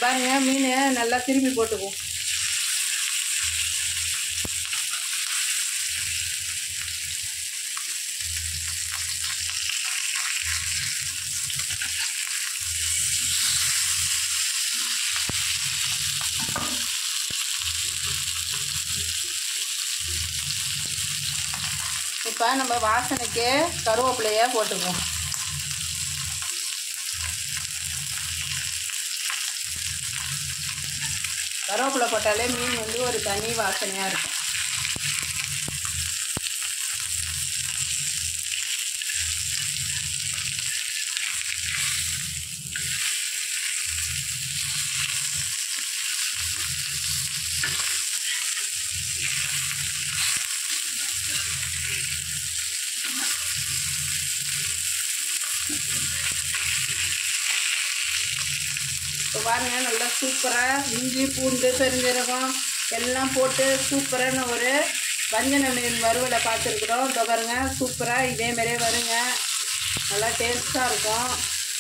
பாருங்க மீன் நல்லா திருப்பி போட்டுக்குவோம் இப்போ நம்ம வாசனைக்கு கருவேப்பிலையை போட்டுக்குவோம் கருவேப்பிலை போட்டாலே மீன் வந்து ஒரு தனி வாசனையாக இருக்கும் இப்போ பாருங்க நல்லா சூப்பராக இஞ்சி பூண்டு பெருஞ்சீரகம் எல்லாம் போட்டு சூப்பரான ஒரு வஞ்சன மீன் வறுவலை பார்த்துருக்குறோம் இப்போ பாருங்க சூப்பராக இதே மாதிரியே வருங்க நல்லா டேஸ்ட்டாக இருக்கும்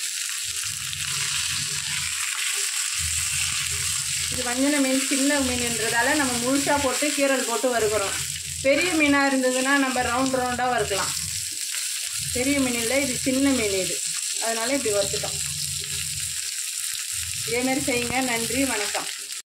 இது வஞ்சன மீன் சின்ன மீன்ன்றதால நம்ம முழுசாக போட்டு கீரல் போட்டு வறுக்கிறோம் பெரிய மீனாக இருந்ததுன்னா நம்ம ரவுண்ட் ரவுண்டாக வறுக்கலாம் பெரிய மீன் இல்லை இது சின்ன மீன் இது அதனால இப்படி வறுத்துட்டோம் இதே மாதிரி செய்யுங்க நன்றி வணக்கம்